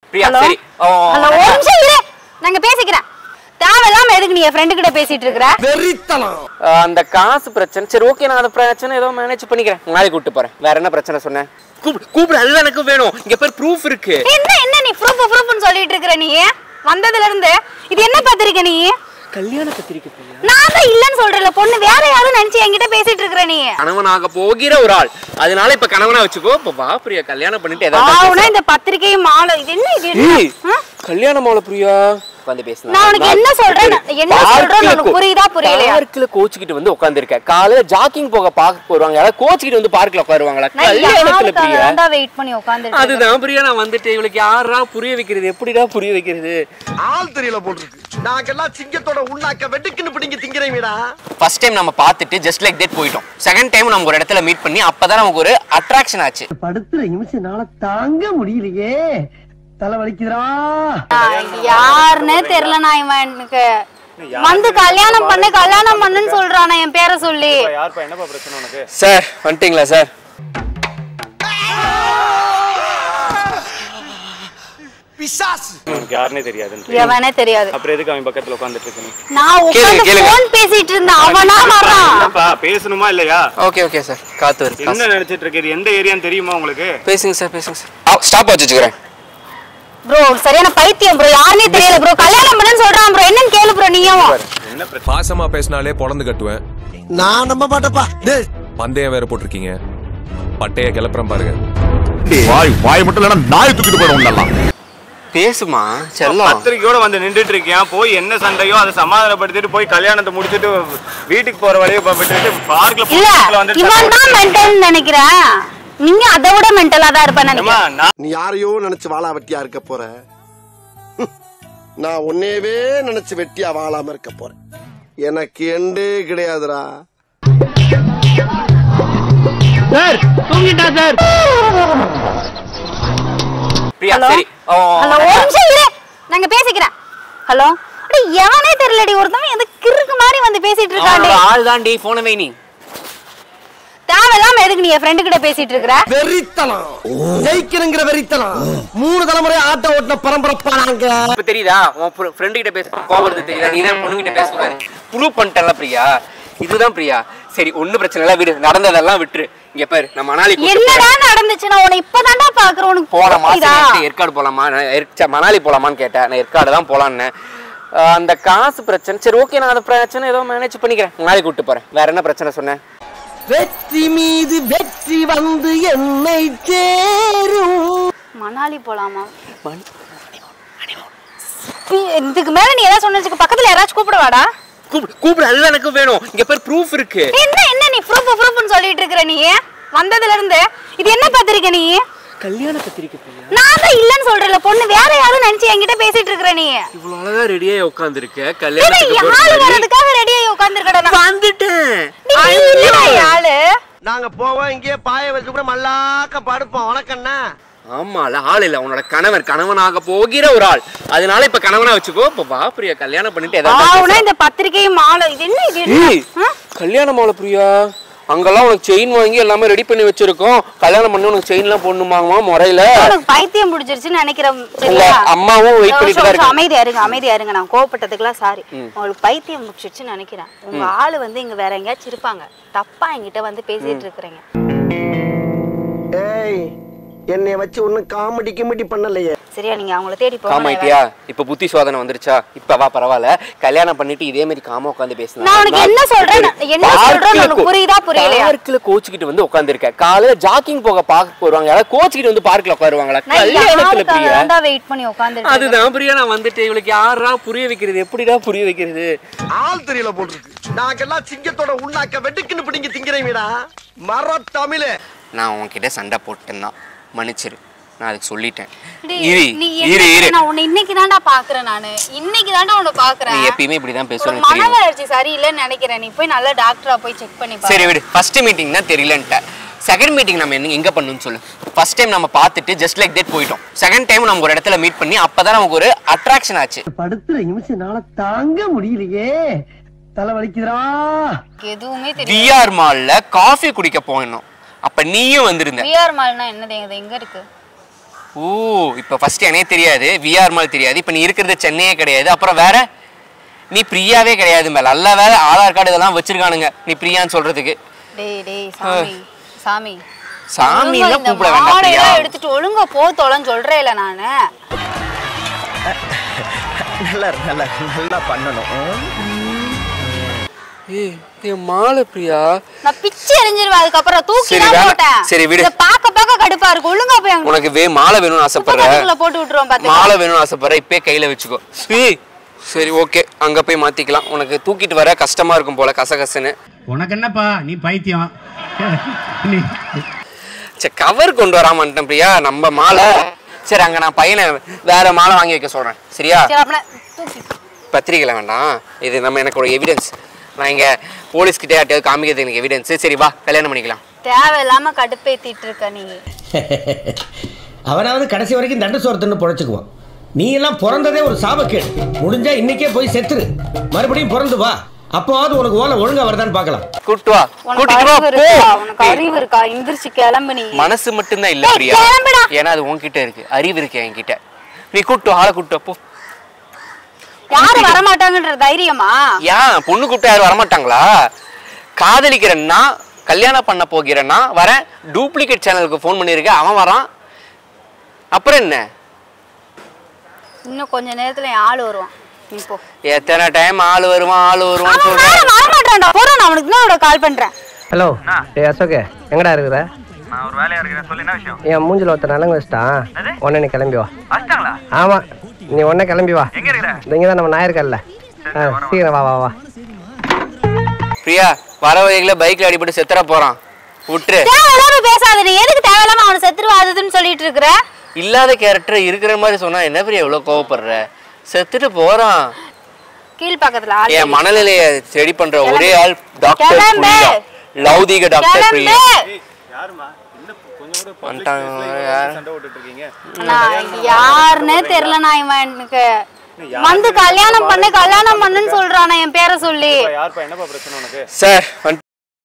Priya hello சரி ஓ hello ஒரு நிமிஷம் இரு நாங்க பேசிக்கிறேன் தேவையில்லாம எதுக்கு நீ என் ஃப்ரெண்டு கிட்ட பேசிட்டு இருக்கிற வெறித்தனம் அஹ், அந்த காசு பிரச்சனை சரி ஓகே நான் அந்த பிரச்சனை ஏதோ மேனேஜ் பண்ணிக்கிறேன் நாளைக்கு கூப்பிட்டு போறேன் வேற என்ன பிரச்சனை சொன்னேன் கூப்பிடு கூப்பிடு அதுதான் எனக்கு வேணும் இங்க பேர் ப்ரூஃப் இருக்கு என்ன என்ன நீ ப்ரூஃப் ப்ரூஃப்னு சொல்லிட்டு இருக்கிற நீ வந்ததுல இருந்து இது என்ன பார்த்திருக்க நீ கல்யாண பத்திரிக்கை பிரியா நான் தான் இல்லன்னு சொல்றேன்ல பொண்ணு வேற யாரும் நினைச்சு என்கிட்ட பேசிட்டு இருக்கிற நீ கணவனாக போகிற ஒரு ஆள் அதனால இப்ப கணவனா வச்சுக்கோ இப்ப வா பிரியா கல்யாணம் பண்ணிட்டு ஆவுனா ஏதாவது இந்த பத்திரிக்கையும் மாலை இது என்ன இது என்ன? ஏய், ஆ? கல்யாண மாலை பிரியா வந்து பேசலாம் நான் உனக்கு என்ன சொல்றேன்? என்ன சொல்றேன்னு உனக்கு புரியுதா, புரியலையா? பார்க்ல கோச்சிக்கிட்டு வந்து உட்கார்ந்திருக்க காலையில ஜாக்கிங் போக பார்க்க போறாங்க யாராவது கோச்சிக்கிட்டு வந்து பார்க்ல உட்காருவாங்களா நான் கல்யாணத்துல யாருக்காக பிரியா தான்டா வெயிட் பண்ணி உட்கார்ந்துட்டு அதுதான் பிரியா நான் வந்துட்டு இவளுக்கு யாரா புரிய வைக்கிறது எப்படிடா புரிய வைக்கிறது ஆள் தெரியல போட்டுருக்கு நாங்கெல்லாம் சிங்கத்தோட உண்ணாக்க வெட்டுக்குன்னு பிடிங்க திங்கிறீங்கடா ஃபர்ஸ்ட் டைம் நம்ம பார்த்துட்டு ஜஸ்ட் லைக் தட் போயிட்டோம் செகண்ட் டைம் நம்ம ஒரு இடத்துல மீட் பண்ணி அப்பதான் நமக்கு ஒரு அட்ராக்ஷன் ஆச்சு படுத்துற நிமிஷம்னால தாங்க முடியலையே தலை வலிக்குதுடா யாருன்னே தெரியல நான் இவன் எனக்கு வந்து கல்யாணம் பண்ணு கல்யாணம் பண்ணுன்னு சொல்றானா என் பேரை சொல்லி யாருப்பா என்னப்பா பிரச்சனை உனக்கு சார் வந்துட்டீங்களா சார் பிசாசு உனக்கு யாருனே தெரியாதுன்னு எவனே தெரியாது அப்புறம் எதுக்கு அவன் பக்கத்துல உட்காந்துட்டு இருக்கணும் நான் உட்கார்ந்து கேளுங்க. போன் பேசிட்டு இருந்தேன் அவனா வர்றான் என்னப்பா பேசணுமா இல்லையா ஓகே ஓகே சார் காத்து வருது என்ன நினைச்சிட்டு இருக்கு இது எந்த ஏரியான்னு தெரியுமா உங்களுக்கு பேசுங்க சார் பேசுங்க சார் ஸ்டாப் வச்சுக்கிறேன் ப்ரோ சரியான பைத்தியம் ப்ரோ யாருனே தெரியல ப்ரோ கல்யாணம் பண்ணுன்னு சொல்றான் ப்ரோ என்னன்னு கேளு ப்ரோ நீயும் என்ன பிரச்சனை பாசமா பேசினாலே பொழந்து கட்டுவேன் நான் நம்ப மாட்டேப்பா டேய் பந்தயம் வேற போட்டிருக்கீங்க பட்டைய கிளப்புறேன் பாருங்க வாய் வாய் மட்டும் இல்லைன்னா நாய் தூக்கிட்டு போயிடும் உன்னெல்லாம் பேசுமா செல்லம் பத்திரிக்கையோட வந்து நின்றுட்டு இருக்கியான் போய் என்ன சண்டையோ அதை சமாதானப்படுத்திட்டு போய் கல்யாணத்தை முடிச்சிட்டு வீட்டுக்கு போற வழியை விட்டுட்டு பார்க்ல இல்ல வந்து இவன் தான் மென்டல் நினைக்கிறேன் நீங்க அதை விட மென்டலா தான் இருப்பேன் அம்மா, நினைக்கிறேன் நான் நீ யாரையோ நினைச்சு வாழா வெட்டியா இருக்க போற ஹம். நான் உன்னையவே நினைச்சு வெட்டியா வாழாம இருக்க போறேன் எனக்கு எண்டே கிடையாதுடா பிரியா ஹலோ சரி ஓ ஹலோ ஒரு நிமிஷம் இரு நாங்க பேசிக்கிறேன் ஹலோ அட எவனே தெரியலடி ஒருத்தவன் எது கிறுக்கு மாதிரி வந்து பேசிட்டு இருக்காண்டி ஆள் தாண்டி போன வை நீ தேவையில்லாம எதுக்கு நீ என் ஃப்ரெண்டு கிட்ட பேசிட்டு இருக்கிற வெறித்தனம் ஜெயிக்கணுங்கிற வெறித்தனம் மூணு தலைமுறை ஆட்ட ஓட்டின பரம்பரப்பா நாங்க இப்ப தெரியுதா உன் ஃப்ரெண்டு கிட்ட பேச கோபப்படுறது தெரியுதா நீ தான் பொண்ணு கிட்ட பேசக்கூடாது ப்ரூவ் பண்ணிட்டல பிரியா இதுதான் பிரியா சரி ஒண்ணு பிரச்சனை இல்ல விடு நடந்ததெல்லாம் விட்டுரு இங்க பாரு நான் மணாலி கூட்டிட்டு போறேன். என்னடா நடந்துச்சு நான் உன்னை இப்பதான்டா பாக்குறேன் உனக்கு போன புரியுதா? மாசம் நேத்து ஏற்காடு போலாமா நான் ஏற்~ ச்ச, மணாலி போலாமான்னு கேட்டேன் நான் ஏற்காடு தான் போலான்னு அந்த காசு பிரச்சனை சரி ஓகே நான் அந்த பிரச்சனை ஏதோ மேனேஜ் பண்ணிக்கிறேன் நாளைக்கு கூப்பிட்டு போறேன் வேற என்ன பிரச்சனை சொன்னேன் வெற்றி மீது வெற்றி வந்து என்னை சேரும் மணாலி போலாமா பி- இதுக்கு மேல நீ ஏதாவது சொன்ன வச்சுக்க, பக்கத்துல யாராச்சும் கூப்பிடுவாடா கூப்பிடு கூப்பிடு அதுதான் எனக்கு வேணும் இங்க பேர் ப்ரூஃப் இருக்கு என்ன என்ன நீ ப்ரூஃப் ப்ரூஃப்னு சொல்லிட்டு இருக்கிற நீ வந்ததுல இருந்து இது என்ன பார்த்திருக்க நீ கல்யாண பத்திரிக்கை பிரியா நான் தான் இல்லன்னு சொல்றேன்ல பொண்ணு வேற யாரும் நினைச்சு என்கிட்ட பேசிட்டு இருக்கிற நீ இவ்வளவு அழகா ரெடியாகி உட்காந்துருக்க ஏடா, கல்யாணத்துக்கு யாரு போறதுக்கு முன்னாடி- வர்றதுக்காக ரெடியாகி உட்கார்ந்துருக்கடா வந்துட்டேன் நீ இல்லடா யாழு நாங்க போவோம் இங்கேயே பாய வச்சு கூட மல்லாக்க படுப்போம் உனக்கண்ணா ஆமால ஆள் இல்ல உன்னோட கணவர் கணவனாக போகிற ஒரு ஆள் அதனால இப்ப கணவனா வச்சுக்கோ இப்ப வா பிரியா கல்யாணம் பண்ணிட்டு ஏதாவது ஆவுனா பேசலாம். இந்த பத்திரிக்கையும் மாலை இது என்ன இது என்ன? ஏய் ஆ? கல்யாண மாலை பிரியா அங்கெல்லாம் உனக்கு செயின் வாங்கி எல்லாமே ரெடி பண்ணி வச்சிருக்கோம் கல்யாணம் பண்ணி உனக்கு செயின்லாம் போடணுமாங்கம்மா முறையில உனக்கு பைத்தியம் பிடிச்சிருச்சுன்னு நினைக்கிறேன் உங்க சரியா அம்மாவும் வெயிட் ஒரு பண்ணிட்டு தான் நிமிஷம் இருக்காங்க அமைதியா இருங்க அமைதியா இருங்க நான் கோவப்பட்டதுக்கெல்லாம் சாரி உங்களுக்கு பைத்தியம் முடிச்சிருச்சுன்னு நினைக்கிறேன் உங்க ஆளு வந்து இங்க வேற எங்கேயாச்சும் இருப்பாங்க தப்பா என்கிட்ட வந்து பேசிட்டு இருக்கிறீங்க ஏய் என்னைய வச்சு ஒன்னும் காமெடி கிமெடி பண்ணலையே சரியா நீங்க அவங்கள தேடி போங்க காமாயிட்டியா இப்ப புத்தி சோதனை வந்துருச்சா இப்ப வா பரவாயில்ல கல்யாணம் பண்ணிட்டு இதே மாதிரி காம உட்காந்து பேசலாம் நான் உனக்கு என்ன சொல்றேன் என்ன சொல்றேன் உனக்கு புரியுதா புரியலையா பார்க்ல கோச்சிக்கிட்டு வந்து உட்கார்ந்திருக்க காலையில ஜாக்கிங் போக பார்க்க போறாங்க யாராவது கோச்சிக்கிட்டு வந்து பார்க்ல உட்காருவாங்களா நான் கல்யாணத்துல யாருக்காக பிரியா தான்டா வெயிட் பண்ணி உட்கார்ந்துட்டு அதுதான் பிரியா நான் வந்துட்டு இவளுக்கு யாரா புரிய வைக்கிறது எப்படிடா புரிய வைக்கிறது ஆள் தெரியல போட்டுருக்கு நாங்கெல்லாம் சிங்கத்தோட உண்ணாக்க வெட்டுக்குன்னு பிடிங்க திங்கிறீங்கடா மர தமிழே நான் உன்கிட்ட சண்டை போட்டேன் தான் மன்னிச்சிரு நான் அதுக்கு சொல்லிட்டேன் டேய், இரு நீ இரு என்ன இரு நான் உன்னை இன்னைக்கு தான்டா பாக்குறேன் நானு இன்னைக்கு தான்டா உன்னை நீ பாக்குறேன் எப்பயுமே இப்படிதான் ஒரு பேசுவேன் மன தெரியும் வளர்ச்சி சரியில்லைன்னு நினைக்கிறேன் நீ போய் நல்ல டாக்டரா போய் செக் பண்ணி பாரு சரி விடு ஃபர்ஸ்ட் மீட்டிங் தான் தெரியலன்ட்ட செகண்ட் மீட்டிங் நம்ம என்ன எங்க பண்ணணும்னு சொல்லு ஃபர்ஸ்ட் டைம் நம்ம பார்த்துட்டு ஜஸ்ட் லைக் தட் போயிட்டோம் செகண்ட் டைம் நம்ம ஒரு இடத்துல மீட் பண்ணி அப்பதான் நமக்கு ஒரு அட்ராக்ஷன் ஆச்சு படுத்துற நிமிஷம்னால தாங்க முடியலையே தலை வலிக்குதுடா எதுவுமே தெரியும் விஆர் மால்ல காஃபி குடிக்க போனோம் அப்ப நீயும் வந்திருந்த விஆர் மால்னா என்னது எங்க எங்க இருக்கு ஓ இப்போ ஃபர்ஸ்ட் எனே தெரியாது விஆர் மாதிரி தெரியாது இப்போ நீ இருக்கிறது சென்னையே கிடையாது அப்புறம் வேற நீ பிரியாவே கிடையாது மேல நல்ல வேற ஆதார் கார்டு இதெல்லாம் வச்சிருக்கானுங்க நீ பிரியான்னு சொல்றதுக்கு டேய் டேய் சாமி சாமி சாமி ஒழுங்கா எல்லாம் இந்த கூப்பிட வேண்டாம் பிரியா மாடையெல்லாம் எடுத்துட்டு ஒழுங்கா போ தொலைன்னு சொல்றேன்ல நானு நல்லா நல்லா நல்லா பண்ணணும் ஏய் என் மாலை பிரியா நான் பிச்சு எரிஞ்சிருவேன் அதுக்கப்புறம் தூக்கி சரி, தான் வேணாம். போட்டேன் சரி, விடு. இதை பார்க்க பார்க்க கடுப்பா இருக்கு ஒழுங்கா போய் அங்க உனக்கு வே மாலை வேணும்னு ஆசைப்படுற குப்பைக்குள்ள போட்டு விட்டுருவோம் பாத்துக்க மாலை வேணும்னு ஆசைப்படுற இப்பே கையில வச்சுக்கோ ஏய், சரி ஓகே அங்க போய் மாத்திக்கலாம் உனக்கு தூக்கிட்டு வர கஷ்டமா இருக்கும் போல கசகசன்னு உனக்கு என்னப்பா நீ பைத்தியம் நீ சரி கவர் கொண்டு வராம வந்துட்டேன் பிரியா நம்ம மாலை சரி அங்க நான் பையனை வேற மாலை வாங்கி வைக்க சொல்றேன் சரியா சரி அப்படின்னா தூக்கி பத்திரிகையில் வேண்டாம் இது நம்ம எனக்கு ஒரு எவிடன்ஸ் நான் இங்க போலீஸ் கிட்டே யார்ட்டையாவது காமிக்கிறது எனக்கு எவிடன்ஸ் சரி வா கல்யாணம் பண்ணிக்கலாம் தேவையில்லாம கடுப்பேத்திட்டு இருக்க நீ அவனாவது கடைசி வரைக்கும் தண்டு சோரத்துன்னு பொழைச்சுக்குவான் நீ எல்லாம் பிறந்ததே ஒரு சாபக்கேடு முடிஞ்சா இன்னைக்கே போய் செத்துரு மறுபடியும் பிறந்து வா அப்போவாவது உனக்கு ஓலை ஒழுங்கா வருதான்னு பார்க்கலாம் கூட்டு வா உனக்கு கூட்டிட்டு வா அறிவு போ இருக்கா உனக்கு அறிவு இருக்கா எந்திரிச்சு கிளம்பு நீ மனசு மட்டும்தான் இல்ல ஏய், பிரியா கிளம்புடா. ஏன்னா அது உன்கிட்ட இருக்கு அறிவு இருக்கு என்கிட்ட நீ கூட்டு வா, ஆளை கூட்டு வா, போ யாரும் வரமாட்டாங்கன்ற தைரியமா ஏன் பொண்ணு கூப்பிட்டு யாரும் வரமாட்டாங்களா காதலிக்கிறேன்னா கல்யாணம் பண்ண போகிறேன்னா வரேன் டூப்ளிகேட் சேனலுக்கு ஃபோன் பண்ணியிருக்கேன் அவன் வரான் அப்புறம் என்ன இன்னும் கொஞ்ச நேரத்துல என் ஆள் வருவான் நீ போ எத்தனை டைம் ஆள் வருவான் ஆள் வருவான்னு அவன் சொல்றேன் மேல வரமாட்டான்டா போறேன் நான் அவனுக்கு இன்னொரு கால் பண்றேன் ஹலோ டே அசோக் எங்கடா இருக்குற நான் ஒரு வேலையா இருக்கிறேன் சொல்லு என்ன விஷயம் என் மூஞ்சில ஒருத்தர் நலங்கு வச்சிட்டான் உடனே நீ கிளம்பி வா வச்சிட்டாங்களா ஆமா நீ உடனே கிளம்பி வா எங்க இருக்கிற இங்க தான் நம்ம நாயர்கல்ல சீக்கிரம் வா வா வா பிரியா வர வழியில பைக்ல அடிபட்டு செத்துற போறான் விட்டுரு தேவையில்லாம பேசாத நீ எதுக்கு தேவையில்லாம அவனை செத்துருவாதுன்னு சொல்லிட்டு இருக்கிற இல்லாத கேரக்டர் இருக்கிற மாதிரி சொன்னா என்ன பிரியா இவ்வளவு கோவப்படுற செத்துட்டு போறான் கீழ் பக்கத்துல ஆள் என் மனநிலைய செடி பண்ற ஒரே ஆள் டாக்டர் கிளம்பு. பிரியா லௌதீக டாக்டர் கிளம்பு பிரியா யாருமா என்ன கொஞ்சம் கூட வந்துட்டாங்க யார்? சண்டை போட்டுட்டு இருக்கீங்க நான் யாருன்னே தெரியல நான் இவன் எனக்கு வந்து கல்யாணம் பண்ணு கல்யாணம் பண்ணுன்னு சொல்றானா என் பேரை சொல்லி இப்ப யாருப்பா என்னப்பா பிரச்சனை உனக்கு சார் வந்து-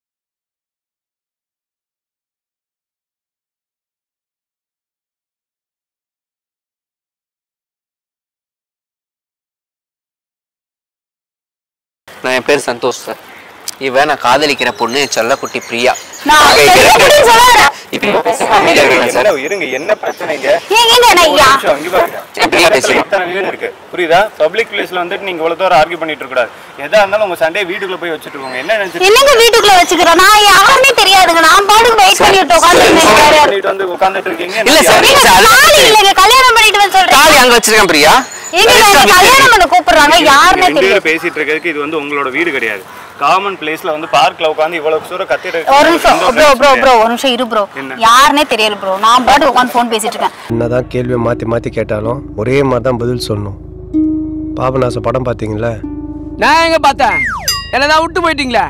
நான் என் பேர் சந்தோஷ் சார் இவன் நான் காதலிக்கிற பொண்ணு என் செல்லக்குட்டி பிரியா நான் செல்லக்குட்டின்னு சொல்லல. இப்போ அமைதியா இருக்கேன் சார் என்ன இருங்க என்ன பிரச்சனைங்க ஏங்க ஏங்க நான் யா- நிமிஷம், இங்க பாருங்க. பிரியா பேசுறேன் இத்தனை வீடு இருக்கு புரியுதா பப்ளிக் பிளேஸ்ல வந்துட்டு நீங்க இவ்வளவு தூரம் ஆர்கியூ பண்ணிட்டு இருக்க கூடாது எதா இருந்தாலும் உங்க சண்டையை வீட்டுக்குள்ள போய் வச்சுட்டு இருக்கோங்க என்ன நினைச்சிட்டு என்னங்க வீட்டுக்குள்ள வச்சுக்கிறோம் நான் யாருன்னே தெரியாதுங்க நான் பாட்டுக்கு வெயிட் பண்ணிட்டு உட்காந்துருந்தேன் பண்ணிட்டு வந்து உட்கார்ந்துட்டு இருக்கீங்க இல்ல சார் நீங்க சார், அது- தாலி இல்லைங்க கல்யாணம் பண்ணிட்டு வந்து சொல்றேன் தாலி அங்க வச்சிருக்கேன் பிரியா ஏங்க நான் கல்யாணம் பண்ண கூப்பிடுறாங்க யாருன்னே ரெண்டு தெரியும் பேரும் பேசிட்டு இருக்கிறதுக்கு இது வந்து உங்களோட வீடு கிடையாது காமன் பிளேஸ்ல வந்து பார்க்ல உட்கார்ந்து இவ்வளவு தூரம் கத்திட்டு ஒரு நிமிஷம் ப்ரோ ப்ரோ ப்ரோ ஒரு நிமிஷம் இரு ப்ரோ என்ன? யாருன்னே தெரியல ப்ரோ நான் பாட்டு உட்காந்து ஃபோன் பேசிட்டு இருக்கேன் என்னதான் கேள்வியை மாற்றி மாற்றி கேட்டாலும் ஒரே மாதிரி தான் பதில் சொல்லணும் பாபநாசம் படம் பார்த்தீங்களா நான் எங்க பார்த்தேன் என்னதான் விட்டு போயிட்டீங்களே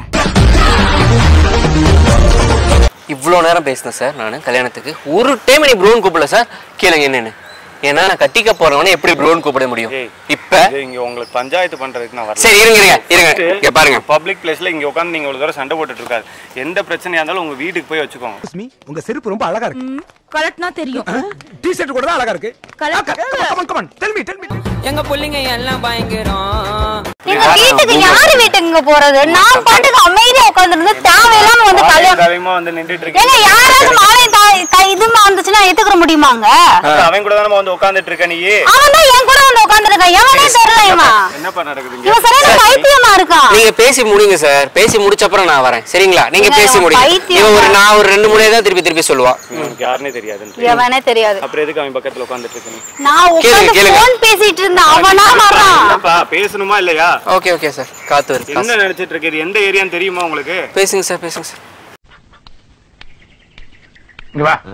இவ்வளோ நேரம் பேசினேன் சார் நான் கல்யாணத்துக்கு ஒரு டைம் நீ ப்ரோன் கூப்பிடல சார் கேளுங்க என்னன்னு ஏன்னா நான் கட்டிக்க போறவனே எப்படி ப்ரோன் கூப்பிட முடியும் ஏய், இப்ப இது இங்க உங்களுக்கு பஞ்சாயத்து பண்றதுக்கு நான் வரல சரி இருங்க இருங்க இருங்க இங்க பாருங்க பப்ளிக் பிளேஸ்ல இங்க உட்கார்ந்து நீங்க இவ்வளவு தூரம் சண்டை போட்டுட்டு இருக்காது எந்த பிரச்சனையா இருந்தாலும் உங்க வீட்டுக்கு போய் வச்சுக்கோங்க உங்க செருப்பு ரொம்ப அழகா இருக்கு கலெக்ட்னா தெரியும் டி ஷர்ட் கூட தான் அழகா இருக்கு come on come on tell me tell me எங்க பிள்ளைங்க எல்லாம் பயங்கரம் எங்க வீட்டுக்கு யாரு வீட்டுக்குங்க போறது நான் பாட்டுக்கு அமைதியா உட்காந்துருந்து தேவையில்லாம வந்து கல்யாணம் தைரியமா வந்து நின்றுட்டு ஏங்க இருக்கீங்க யாராவது மாலை தா- த- இதுமா வந்துச்சுன்னா ஏத்துக்கிற முடியுமாங்க அவன் கூட தானே வந்து உட்கார்ந்துட்டு இருக்க நீ அவன் தான் என் கூட வந்து உட்காந்துருக்கான் எவனே தெரியல இவன் என்னப்பா நடக்குதுங்க இவன் சரியான பைத்தியமா இருக்கான் நீங்க பேசி முடிங்க சார் பேசி முடிச்ச அப்புறம் நான் வரேன் சரிங்களா நீங்க ஏங்க, பேசி இவன் முடிங்க பைத்தியம் இவன் ஒரு தான். நான் ஒரு ரெண்டு மூணு தான் திருப்பி திருப்பி சொல்லுவான் உனக்கு யாருன்னே தெரியாது எவனே தெரியாது அப்புறம் எதுக்கு அவன் பக்கத்துல உட்கார்ந்துட்டு இருக்க நீ நான் உட்காந்து கேளுங்க. போன் பேசிட்டு இருந்தேன் அவனா வர்றான் என்னப்பா பேசணுமா இல்லையா ஓகே ஓகே சார் காத்து வருது என்ன நினைச்சிட்டு இருக்கு இது எந்த ஏரியான்னு தெரியுமா உங்களுக்கு பேசுங்க சார் பேசுங்க சார் இங்க வா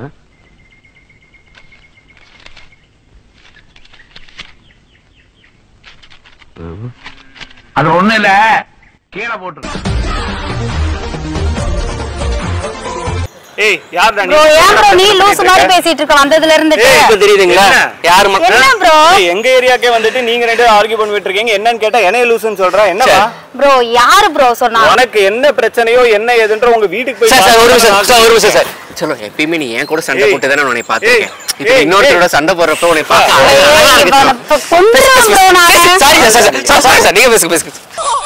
அது ஒண்ணு இல்ல கீழே போட்டு ஏய் யார்டா நீ ப்ரோ ஏன் ப்ரோ நீ பிரச்சனை லூசு பண்ணிட்டு மாதிரி இருக்க? பேசிட்டு இருக்க வந்ததுல இருந்துட்டு ஏய், இப்ப தெரியுதுங்களா என்ன? யாரு மக்கள் என்ன ப்ரோ ஏய், எங்க ஏரியாக்கே வந்துட்டு நீங்க ரெண்டு ஆர்கியூ பண்ணிட்டு இருக்கீங்க என்னன்னு கேட்டா என்ன லூசுன்னு சொல்றா என்னவா ப்ரோ யாரு ப்ரோ சொன்னா உனக்கு என்ன பிரச்சனையோ என்ன ஏதுன்ற உங்க வீட்டுக்கு போய் சார் சார் ஒரு நிமிஷம் பாத்து சார் ஒரு நிமிஷம் சார் சொல்லு எப்பயுமே நீ என் கூட சண்டை ஏய். போட்டு தானே உன்னை பார்த்துருக்கேன் ஏய், இப்போ ஏய், இன்னொருத்தரோட சண்டை போடுறப்ப உன்னை பார்க்க ஏய், அழகா இவனை இருக்கு. இப்ப கொன்றுவேன் bro நானு. Sorry sir sir sir sorry sir நீங்க பேசுங்க பேசுங்க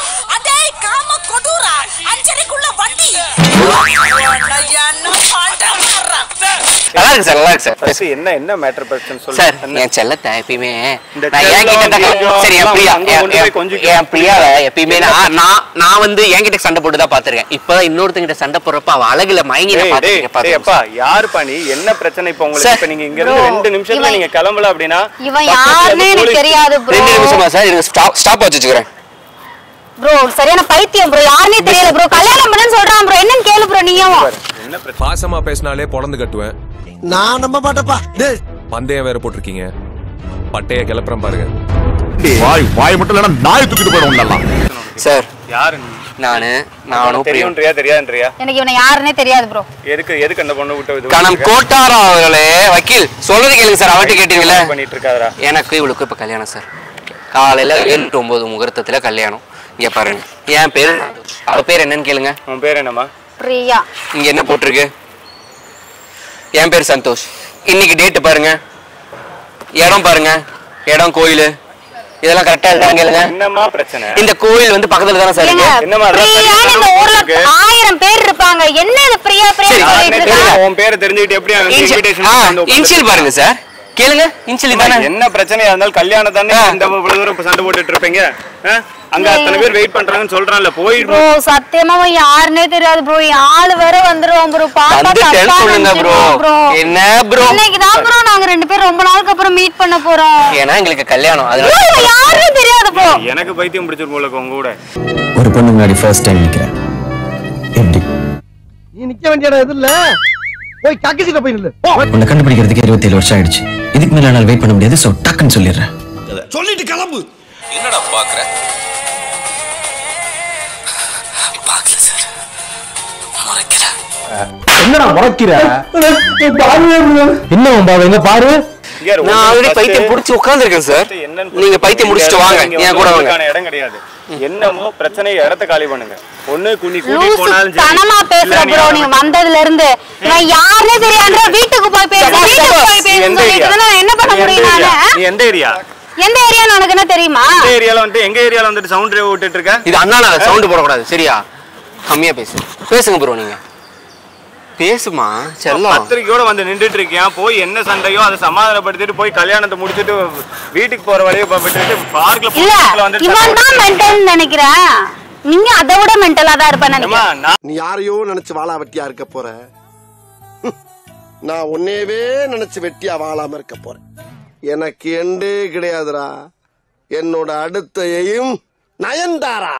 நல்லா இருக்கு சார் நல்லா இருக்கு சார் First என்ன என்ன மேட்டர் பிரச்சனை சொல்லு சார் என்ன? என் செல்லத்தை எப்பயுமே இந்த நான் என் கிட்ட செல்லம், தான் கீஜம், சரி என் பிரியா அங்க என்- கொண்டு போய் என்- கொஞ்சிக்க. என் பிரியாவை எப்பயுமே நான் நான் நான் வந்து என்கிட்ட சண்டை போட்டு தான் பாத்துருக்கேன் இப்பதான் இன்னொருத்தங்கிட்ட சண்டை போடுறப்ப அவ அழகுல மயங்கி நான் டேய், டேய், பாத்துருக்கேன் டேய், அப்பா, யாருப்பா நீ என்ன பிரச்சனை இப்ப உங்களுக்கு சார். இப்ப நீங்க இங்க இருந்து Bro, ரெண்டு நிமிஷத்துல இவன் நீங்க கிளம்பல அப்படின்னா இவன் பக்கத்துல யாருன்னே எனக்கு போலீஸ்- தெரியாது ப்ரோ ரெண்டு நிமிஷமா சார் எனக்கு ஸ்டாப் ஸ்டாப் வச்சு வச்சுக்கிறேன் ப்ரோ சரியான பைத்தியம் ப்ரோ யாருன்னே தெரியல ப்ரோ கல்யாணம் பண்ணேன்னு சொல்றான் ப்ரோ என்னன்னு கேளு ப்ரோ நீயும் என்ன பிரச்சனை பாசமா பேசினாலே பொழந்து கட்டுவேன் நான் நம்ப மாட்டேப்பா டேய் பந்தயம் வேற போட்டிருக்கீங்க பட்டைய கிளப்புறேன் பாருங்க வாய் வாய் மட்டும் இல்லைன்னா நாய் தூக்கிட்டு போயிடும் உன்னெல்லாம் சார் யாரு நீ? நானு நானும் பிரியும் தெரியும்ன்றியா தெரியாதுன்றியா எனக்கு இவனை யாருன்னே தெரியாது ப்ரோ எதுக்கு எதுக்கு அந்த பொண்ணு விட்டு இது கணம் கோட்டாரா அவர்களே வக்கீல் சொல்றது கேளுங்க சார் அவர்கிட்ட கேட்டீங்களே பண்ணிட்டு இருக்காதா எனக்கு இவளுக்கு இப்ப கல்யாணம் சார் காலையில ஏழு டு ஒன்பது முகூர்த்தத்துல கல்யாணம் இங்க பாருங்க என் பேர் அவ பேர் என்னன்னு கேளுங்க உன் பேர் என்னம்மா பிரியா இங்க என்ன போட்டிருக்கு என் பேர் சந்தோஷ் இன்னைக்கு டேட் பாருங்க இடம் பாருங்க இடம் கோயில் இதெல்லாம் கரெக்டா இருக்காங்க கேளுங்க என்னம்மா பிரச்சனை இந்த கோயில் வந்து பக்கத்துல தானே சார் ஏங்க இருக்கு என்னம்மா அதெல்லாம் பிரியான்னு இந்த ஊர்ல இருக்கு? ஆயிரம் பேர் இருப்பாங்க என்ன இது பிரியா பிரியா சரி, சொல்லிட்டு யாருன்னே இருக்கா தெரியல. உன் பேரை தெரிஞ்சுக்கிட்டு எப்படி அவன் invitation வந்து உட்கார்ந்து இன்சியல் பாருங்க சார் கேளுங்க இன்சியல் அம்மா, தானே என்ன பிரச்சனையா இருந்தாலும் கல்யாணம் தானே இந்த இவ்வளவு தூரம் இப்ப சண்டை போட்டுட்டு இருப்பீங்க ஆ? அங்க அத்தனை பேர் வெயிட் பண்றாங்கன்னு சொல்றான்ல போயிட்டு ப்ரோ சத்தியமா அவன் யாருன்னே தெரியாது ப்ரோ ஆளு வேற வந்துருவான் ப்ரோ பாப்பா வந்துட்டேன்னு தப்பா சொல்லுங்க ப்ரோ நினைச்சுக்குவான் ப்ரோ என்ன ப்ரோ இன்னைக்கு தான் ப்ரோ நாங்க ரெண்டு பேரும் ரொம்ப நாளுக்கு அப்புறம் மீட் பண்ண போறோம் ஏன்னா எங்களுக்கு கல்யாணம் ப்ரோ அதனால இவன் யாருன்னே தெரியாது ப்ரோ எனக்கு பைத்தியம் பிடிச்சிருக்கும் உங்களுக்கு உங்க கூட ஒரு பொண்ணு முன்னாடி ஃபர்ஸ்ட் டைம் நிக்கிறேன் எப்படி நீ நிக்க வேண்டிய இடம் இது இல்ல போய் கக்கிசிட்ட போய் நில்லு உன்னை கண்டுபிடிக்கிறதுக்கு இருபத்தேழு வருஷம் ஆயிடுச்சு இதுக்கு மேல என்னால் வெயிட் பண்ண முடியாது ஸோ டக்குன்னு சொல்லிடுறேன் சொல்லிட்டு கிளம்பு என்னடா பாக்குற என்னடா முறைக்கிற என்ன பாரு எங்க பாரு இங்க இரு, நான் உங்களுக்கு ஆல்ரெடி first பைத்தியம் புடிச்சு உட்கார்ந்துருக்கேன் சார் என்னன்னு நீங்க பைத்தியம் முடிச்சுட்டு வாங்க இங்க என் கூட வாங்க உங்களுக்கான இடம் கிடையாது என்னமோ பிரச்சனை இடத்த காலி பண்ணுங்க ஒண்ணு குனி கூட்டி லூசு போனாலும் தனமா பேசுற ப்ரோ நீங்க வந்ததுல இருந்து நான் யாருன்னே தெரியாதுன்ற வீட்டுக்கு போய் பேசு வீட்டுக்கு போய் பேசுன்னு சொல்லிட்டு இருந்தா நான் என்ன பண்ண முடியும் நானு நீ எந்த ஏரியா எந்த ஏரியான்னு உனக்கு என்ன தெரியுமா எந்த ஏரியால வந்து எங்க ஏரியால வந்துட்டு சவுண்ட் விட்டுட்டு இருக்க இது அண்ணா சவுண்ட் போடக்கூடாது சரியா கம்மியா பேசு பேசுங்க ப்ரோ நீங்க பேசுமா செல்லம் பத்திரிக்கையோட வந்து நின்றுட்டு இருக்கியா போய் என்ன சண்டையோ அதை சமாதானப்படுத்திட்டு போய் கல்யாணத்தை முடிச்சிட்டு வீட்டுக்கு போற வழியை விட்டுட்டு பார்க்ல இல்ல வந்துட்டு இவன் தான் மென்டல் நினைக்கிறேன் நீங்க அதை விட மென்டலா தான் இருப்பேன் அம்மா, நினைக்கிறேன் நான் நீ யாரையோ நினைச்சு வாழா வெட்டியா இருக்க போற ஹம். நான் உன்னையவே நினைச்சு வெட்டியா வாழாம இருக்க போறேன் எனக்கு எண்டே கிடையாதுடா என்னோட அடுத்த எய்ம் நயன்தாரா